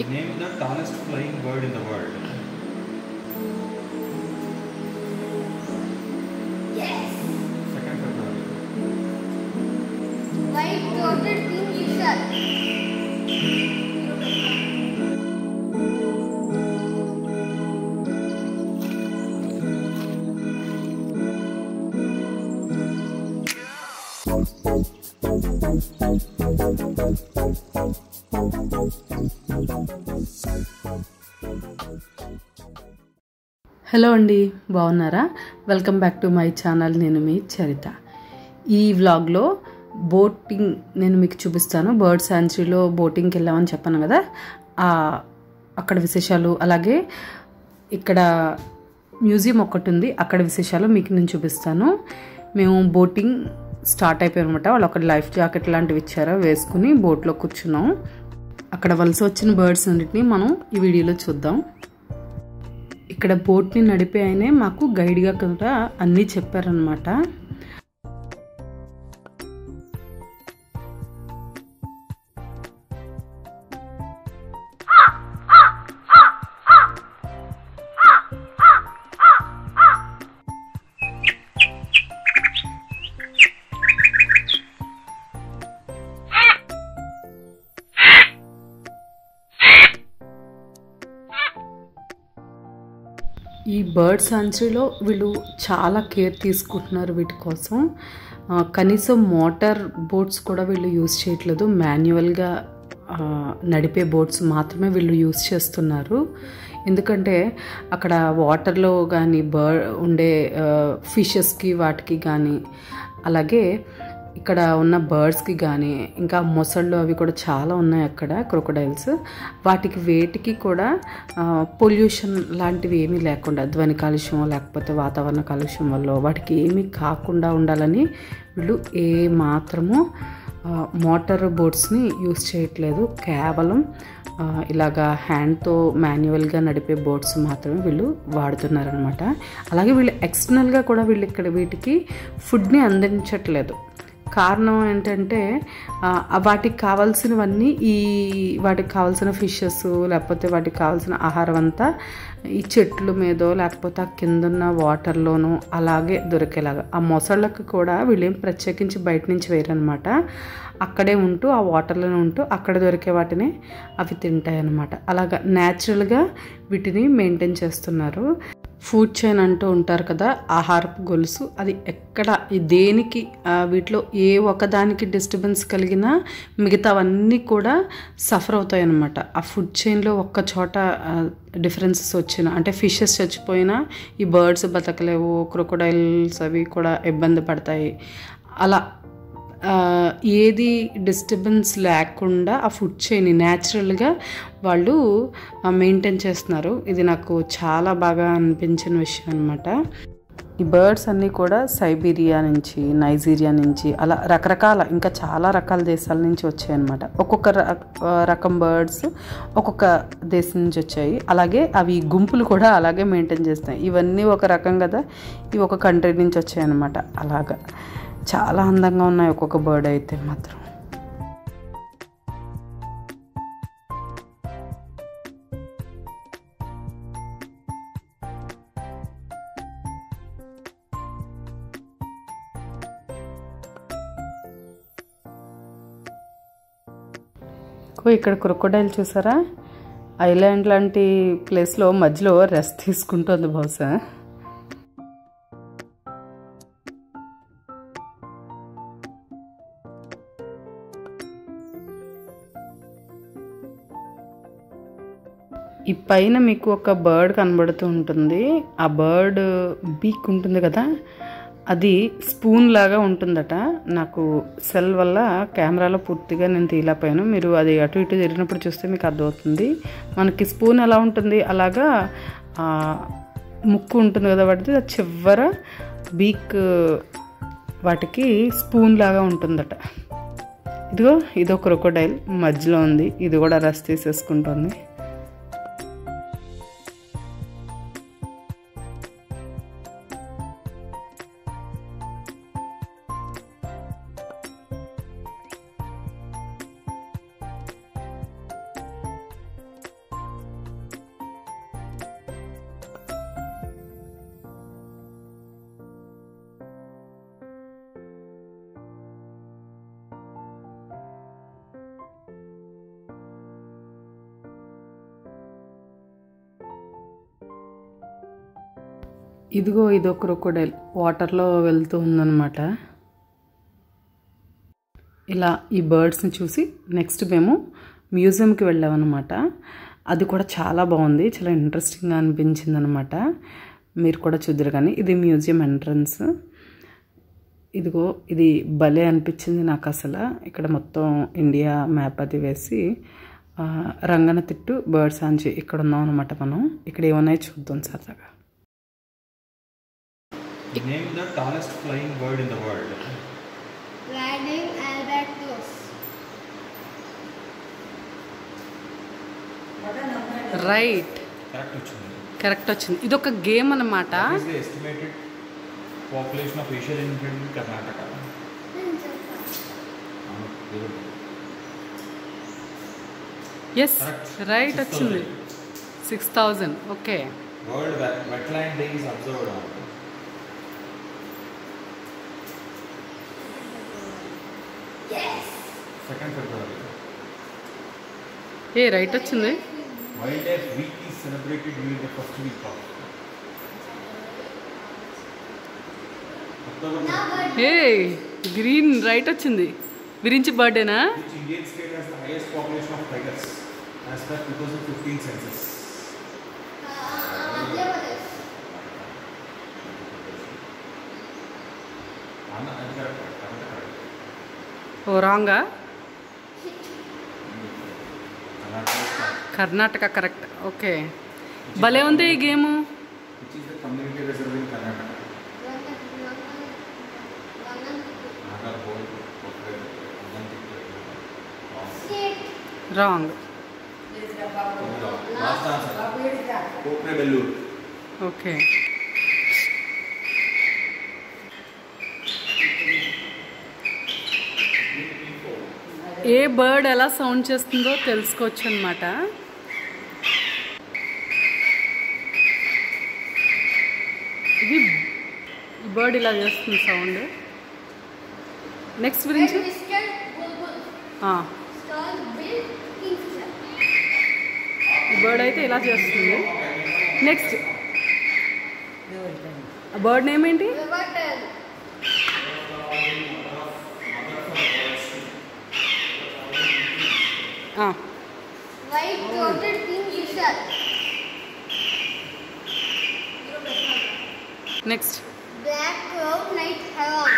Name the tallest flying bird in the world. Yes. Second February. White-throated kingfisher. Hello అండి బాగున్నారా welcome back to my channel నేను మీ చరిత ఈ వ్లాగ్లో boating నేను మీకు చూపిస్తాను బర్డ్ శాంచురీలో బోటింగ్కి వెళ్ళామని చెప్పాను కదా ఆ అక్కడ విశేషాలు అలాగే ఇక్కడ మ్యూజియం ఒకటి ఉంది అక్కడ విశేషాలు మీకు నేను చూపిస్తాను మేము బోటింగ్ స్టార్ట్ అయిపోయాం అనమాట వాళ్ళు అక్కడ లైఫ్ జాకెట్ లాంటివి ఇచ్చారో వేసుకుని బోట్లో కూర్చున్నాం అక్కడ వలస వచ్చిన బర్డ్స్ అన్నిటిని మనం ఈ వీడియోలో చూద్దాం ఇక్కడ బోట్ని నడిపే ఆయనే మాకు గైడ్గా కూడా అన్నీ చెప్పారనమాట ఈ బర్డ్ సాంచురీలో వీళ్ళు చాలా కేర్ తీసుకుంటున్నారు వీటి కోసం ఆ, కనీసం మోటార్ బోట్స్ కూడా వీళ్ళు యూజ్ చేయట్లేదు మాన్యువల్గా ఆ, నడిపే బోట్స్ మాత్రమే వీళ్ళు యూజ్ చేస్తున్నారు ఎందుకంటే అక్కడ వాటర్లో కానీ బర్డ్ ఉండే ఫిషెస్కి వాటికి కానీ అలాగే ఇక్కడ ఉన్న బర్డ్స్కి కానీ ఇంకా మొసళ్ళు అవి కూడా చాలా ఉన్నాయి అక్కడ క్రొకడైల్స్ వాటికి వేటికి కూడా పొల్యూషన్ లాంటివి ఏమీ లేకుండా ధ్వని కాలుష్యం లేకపోతే వాతావరణ కాలుష్యం వల్ల వాటికి ఏమీ కాకుండా ఉండాలని వీళ్ళు ఏ మాత్రము మోటార్ బోట్స్ని యూస్ చేయట్లేదు కేవలం ఆ, ఇలాగా హ్యాండ్తో మాన్యువల్గా నడిపే బోట్స్ మాత్రమే వీళ్ళు వాడుతున్నారనమాట అలాగే వీళ్ళు ఎక్స్టర్నల్గా కూడా వీళ్ళు ఇక్కడ వీటికి ఫుడ్ని అందించట్లేదు కారణం ఏంటంటే ఆ, వాటికి కావాల్సినవన్నీ ఈ వాటికి కావాల్సిన ఫిషెస్ లేకపోతే వాటికి కావాల్సిన ఆహారం అంతా ఈ చెట్ల మీదో లేకపోతే ఆ కిందున్న వాటర్లోనూ అలాగే దొరికేలాగా ఆ మొసళ్ళకి కూడా వీళ్ళేం ప్రత్యేకించి బయట నుంచి వేయరనమాట అక్కడే ఉంటూ ఆ వాటర్లోనే ఉంటూ అక్కడ దొరికే వాటిని అవి తింటాయి అన్నమాట అలాగా న్యాచురల్గా వీటిని మెయింటైన్ చేస్తున్నారు ఫుడ్ చైన్ అంటూ ఉంటారు కదా ఆహారపు గొలుసు అది ఎక్కడ ఈ దేనికి ఆ, వీటిలో ఏ ఒకదానికి డిస్టర్బెన్స్ కలిగినా మిగతావన్నీ కూడా సఫర్ అవుతాయి అన్నమాట ఆ ఫుడ్ చైన్లో ఒక్క చోట డిఫరెన్సెస్ వచ్చిన అంటే ఫిషెస్ చచ్చిపోయినా ఈ బర్డ్స్ బతకలేవు క్రొకడైల్స్ అవి కూడా ఇబ్బంది పడతాయి అలా ఆ, ఏది డిస్టర్బెన్స్ లేకుండా ఆ ఫుడ్ చైన్ న్యాచురల్గా వాళ్ళు మెయింటైన్ చేస్తున్నారు ఇది నాకు చాలా బాగా అనిపించిన విషయం అనమాట ఈ బర్డ్స్ అన్నీ కూడా సైబీరియా నుంచి నైజీరియా నుంచి అలా రకరకాల ఇంకా చాలా రకాల దేశాల నుంచి వచ్చాయన్నమాట ఒక్కొక్క ర- రకం బర్డ్స్ ఒక్కొక్క దేశం నుంచి వచ్చాయి అలాగే అవి గుంపులు కూడా అలాగే మెయింటైన్ చేస్తాయి ఇవన్నీ ఒక రకం కదా ఇవి ఒక కంట్రీ నుంచి వచ్చాయన్నమాట అలాగా చాలా అందంగా ఉన్నాయి ఒక్కొక్క బర్డ్ అయితే మాత్రం ఓ, ఇక్కడ క్రొకోడైల్ చూసారా ఐలాండ్ లాంటి ప్లేస్లో మధ్యలో రెస్ట్ తీసుకుంటుంది బహుశా ఈ పైన మీకు ఒక బర్డ్ కనబడుతూ ఉంటుంది ఆ బర్డ్ బీక్ ఉంటుంది కదా అది స్పూన్ లాగా ఉంటుందట నాకు సెల్ వల్ల కెమెరాలో పూర్తిగా నేను తీయలేకపోయాను మీరు అది అటు ఇటు తిరిగినప్పుడు చూస్తే మీకు అర్థమవుతుంది మనకి స్పూన్ ఎలా ఉంటుంది అలాగా ఆ, ముక్కు ఉంటుంది కదా వాటిది ఆ చివర బీక్ వాటికి స్పూన్ లాగా ఉంటుందట ఇదిగో ఇదో క్రొకోడైల్ మధ్యలో ఉంది ఇది కూడా రస్ తీసేసుకుంటుంది ఇదిగో ఇదో క్రొకోడైల్ వాటర్లో వెళ్తూ ఉందన్నమాట ఇలా ఈ బర్డ్స్ని చూసి నెక్స్ట్ మేము మ్యూజియంకి వెళ్ళామన్నమాట అది కూడా చాలా బాగుంది చాలా ఇంట్రెస్టింగ్గా అనిపించింది అనమాట మీరు కూడా చూద్దరు కానీ ఇది మ్యూజియం ఎంట్రన్స్ ఇదిగో ఇది భలే అనిపించింది నాకు అసలు ఇక్కడ మొత్తం ఇండియా మ్యాప్ అది వేసి ఆ, రంగన తిట్టు బర్డ్స్ అంచి ఇక్కడ ఉన్నాం అనమాట మనం ఇక్కడ ఏమన్నాయో చూద్దాం సరదాగా Name the tallest flying bird in the world. Riding albatross. Right Correct వచ్చింది. కరెక్ట్ వచ్చింది ఇది ఒక గేమ్ అనమాట What is the estimated population of Asian infant in Karnataka? Yes Correct. Right వచ్చింది 6,000. Six thousand okay World wet- wetland day is observed on. Yes. Second February. A right వచ్చింది Wildlife Week is celebrated during the first week of October, Now bird. A green right వచ్చింది Virinchi బర్త్డేనా which Indian state has the highest population of tigers as per 2015 census. Uh, Madhya Pradesh. Anna, అది correct, correct, correct. ఓ రాంగా Karnataka is correct. Karnataka correct okay భలే ఉంది ఈ game Which is the community reserve in Karnataka? Rangan- Rangan- Rangan- Nagarhole, Koppal, Angantikku. State. Wrong Last answer. Kopprebellur. Okay ఏ bird ఎలా sound చేస్తుందో తెలుసుకోవచ్చు అనమాట ఇది ఈ బర్డ్ ఇలా చేస్తుంది సౌండ్ నెక్స్ట్ గురించి Red-whiskered bulbul. ఆ, Stone-bill kingfisher. ఈ బర్డ్ అయితే ఇలా చేస్తుంది నెక్స్ట్ ఆ బర్డ్ నేమ్ ఏంటి River tern. ఆ, White-throated kingfisher. Next Black-crowned night heron.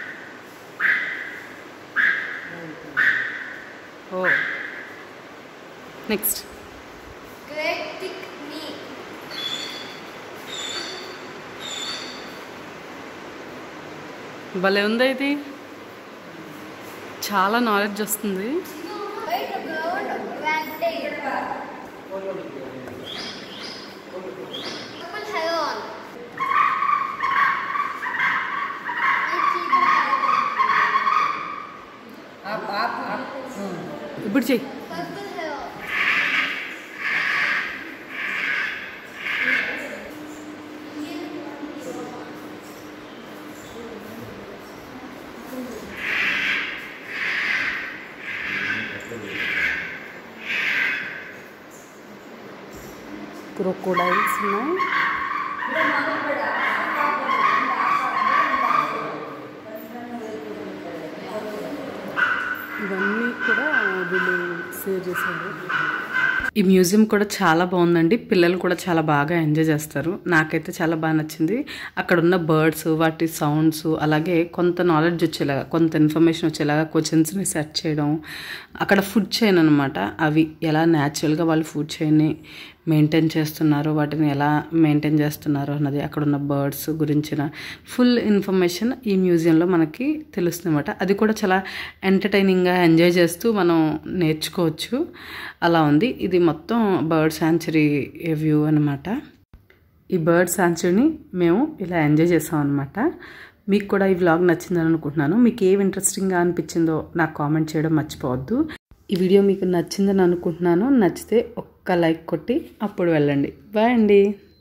ఓ నెక్స్ట్ Great thick knee. భలే ఉంది ఇది చాలా నాలెడ్జ్ వస్తుంది White-ground wagtail. Purple heron. White-cheeked heron. ఇప్పుడు చెయ్యి Purple heron. క్రొకోడైల్స్ ఉన్నాయి ఇవన్నీ కూడా వీళ్ళు సేవ్ చేశారు ఈ మ్యూజియం కూడా చాలా బాగుందండి పిల్లలు కూడా చాలా బాగా ఎంజాయ్ చేస్తారు నాకైతే చాలా బాగా నచ్చింది అక్కడ ఉన్న బర్డ్స్ వాటి సౌండ్స్ అలాగే కొంత నాలెడ్జ్ వచ్చేలాగా కొంత ఇన్ఫర్మేషన్ వచ్చేలాగా క్వశ్చన్స్ని సెర్చ్ చేయడం అక్కడ ఫుడ్ చైన్ అనమాట అవి ఎలా న్యాచురల్గా వాళ్ళు ఫుడ్ చైన్ని మెయింటైన్ చేస్తున్నారు వాటిని ఎలా మెయింటైన్ చేస్తున్నారు అన్నది అక్కడ ఉన్న బర్డ్స్ గురించిన ఫుల్ ఇన్ఫర్మేషన్ ఈ మ్యూజియంలో మనకి తెలుస్తుంది అనమాట అది కూడా చాలా ఎంటర్టైనింగ్గా ఎంజాయ్ చేస్తూ మనం నేర్చుకోవచ్చు అలా ఉంది ఇది మొత్తం బర్డ్ శాంచురీ వ్యూ అనమాట ఈ బర్డ్ శాంచురీని మేము ఇలా ఎంజాయ్ చేసాం అనమాట మీకు కూడా ఈ వ్లాగ్ నచ్చిందని అనుకుంటున్నాను మీకు ఏం ఇంట్రెస్టింగ్గా అనిపించిందో నాకు కామెంట్ చేయడం మర్చిపోవద్దు ఈ వీడియో మీకు నచ్చిందని అనుకుంటున్నాను నచ్చితే ఒక్క లైక్ కొట్టి అప్పుడు వెళ్ళండి బాయ్ అండి